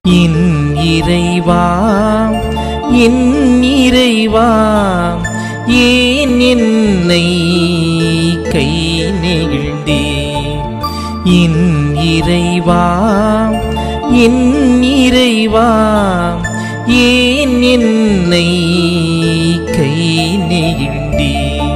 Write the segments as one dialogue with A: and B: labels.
A: என் இறைவா என் இறைவா ஏன் என்னை கை நெகிழ்ந்தே என் இறைவா என் இறைவா ஏன் என்னை கை நெகிழ்ந்தே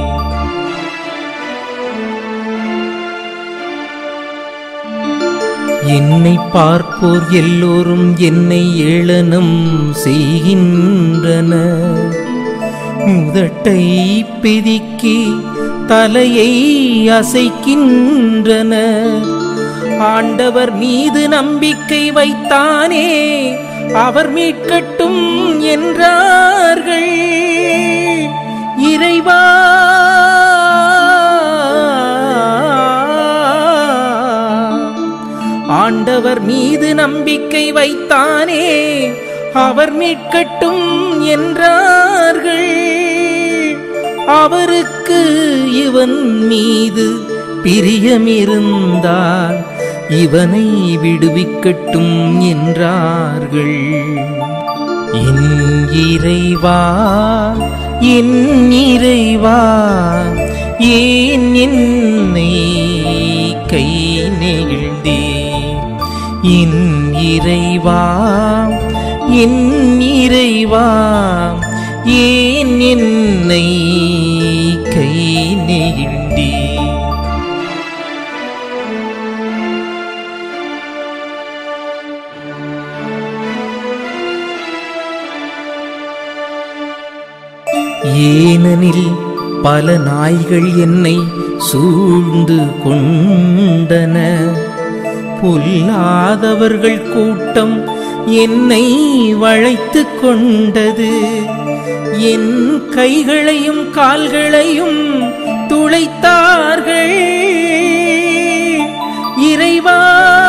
A: என்னை பார்ப்போர் எல்லோரும் என்னை ஏளனம் செய்கின்றனர் முதட்டை பிதிக்கி தலையை அசைக்கின்றனர் ஆண்டவர் மீது நம்பிக்கை வைத்தானே அவர் மீட்கட்டும் என்றார்கள் இறைவா ஆண்டவர் மீது நம்பிக்கை வைத்தானே அவர் மீட்கட்டும் என்றார்கள் அவருக்கு இவன் மீது பிரியமிருந்தால் இவனை விடுவிக்கட்டும் என்றார்கள் என் இறைவா என் இறைவா ஏன் என்னை கை நெகிழ்ந்தே என் இறைவா என் இறைவா ஏன் என்னை கை நெகிழ்ந்தே ஏனெனில் பல நாய்கள் என்னை சூழ்ந்து கொண்டன பொல்லாதவர்கள் கூட்டம் என்னை வளைத்து கொண்டது என் கைகளையும் கால்களையும் துளைத்தார்கள் இறைவா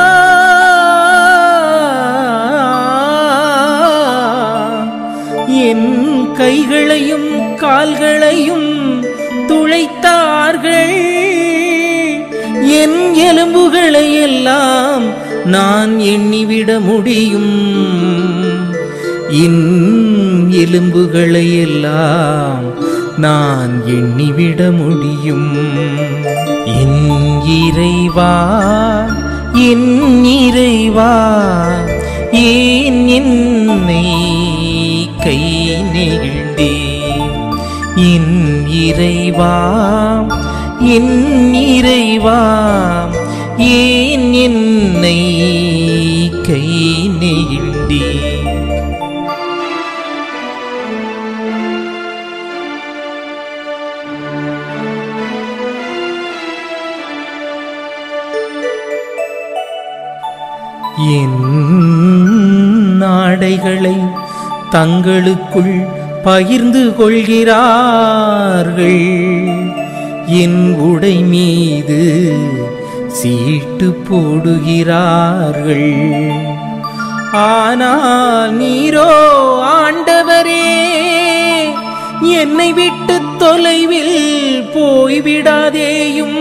A: என் கைகளையும் கால்களையும் துளைத்தார்கள் என் எலும்புகளை எல்லாம் நான் எண்ணிவிட முடியும் என் எலும்புகளை எல்லாம் நான் எண்ணிவிட முடியும் என் இறைவா என் இறைவா ஏன் என்னை கை நெகிழ்ந்தே என் இறைவா என் இறைவா ஏன் என்னை கை நெகிழ்ந்தே என் நாடைகளை தங்களுக்குள் பகிர்ந்து கொள்கிறார்கள் என் உடை மீது சீட்டு போடுகிறார்கள் ஆனால் நீரோ ஆண்டவரே என்னை விட்டு தொலைவில் போய்விடாதேயும்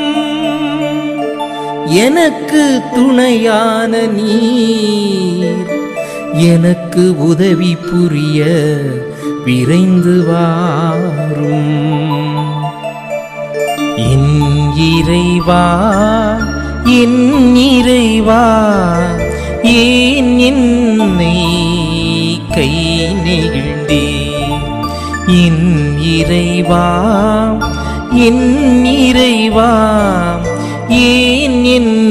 A: எனக்கு துணையான நீர் எனக்கு உதவி புரிய விரைந்து வாரும் என் இறைவா என் இறைவா ஏன் என்னை கை நெகிழ்ந்தே என் இறைவா என் இறைவா ஏன் என்னை